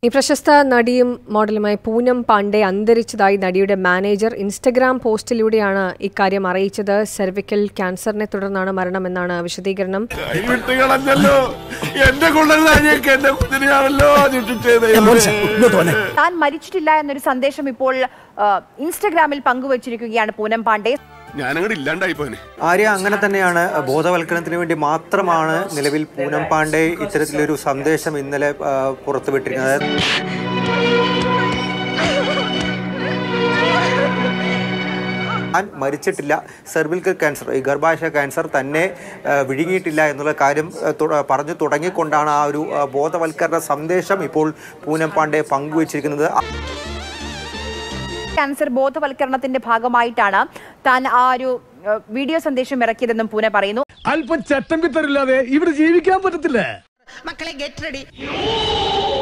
ഈ പ്രശസ്ത നടിയും മോഡലുമായ പൂനം പാണ്ഡെ അന്തരിച്ചതായി നടിയുടെ മാനേജർ ഇൻസ്റ്റഗ്രാം പോസ്റ്റിലൂടെയാണ് ഇക്കാര്യം അറിയിച്ചത് സെർവിക്കൽ ക്യാൻസറിനെ തുടർന്നാണ് മരണമെന്നാണ് വിശദീകരണം കൈവിട്ട് കളഞ്ഞല്ലോ എന്റെ കൊള്ളരുതാഞ്ഞേക്ക് എന്റെ കുതിരയാണല്ലോ ചുറ്റിച്ചത് താൻ മരിച്ചിട്ടില്ല എന്നൊരു സന്ദേശം ഇപ്പോൾ ആ, ഇൻസ്റ്റഗ്രാമിൽ പങ്കുവച്ചിരിക്കുകയാണ് പൂനം പാണ്ഡെ ഞാനങ്ങോട്ട് ഇല്ലാണ്ടായി പോനെ ആര്യ അങ്ങനെ തന്നെയാണ് ബോധവൽക്കരണത്തിന് വേണ്ടി മാത്രമാണ് നിലവിൽ പൂനം പാണ്ഡെ ഇത്തരത്തിലൊരു സന്ദേശം ഇന്നലെ ആ, പുറത്തുവിട്ടിരിക്കുന്നത് ഞാൻ മരിച്ചിട്ടില്ല സെർവിക്കൽ ക്യാൻസർ ഈ ഗർഭാശയ ക്യാൻസർ തന്നെ ആ, വിഴുങ്ങിയിട്ടില്ല എന്നുള്ള കാര്യം ആ, തു- പറഞ്ഞു തുടങ്ങിക്കൊണ്ടാണ് ആ ഒരു ആ, ബോധവൽക്കരണ സന്ദേശം ഇപ്പോൾ പൂനം പാണ്ഡെ പങ്കുവച്ചിരിക്കുന്നത് ക്യാൻസർ ബോധവൽക്കരണത്തിന്റെ ഭാഗമായിട്ടാണ് താൻ ആ ഒരു ആ, വീഡിയോ സന്ദേശം ഇറക്കിയതെന്നും പൂനെ പറയുന്നു അല്പം ചട്ടം പിത്തറില്ലാതെ ഇവിടെ ജീവിക്കാൻ പറ്റത്തില്ല മക്കളെ ഗെറ്റ് റെഡി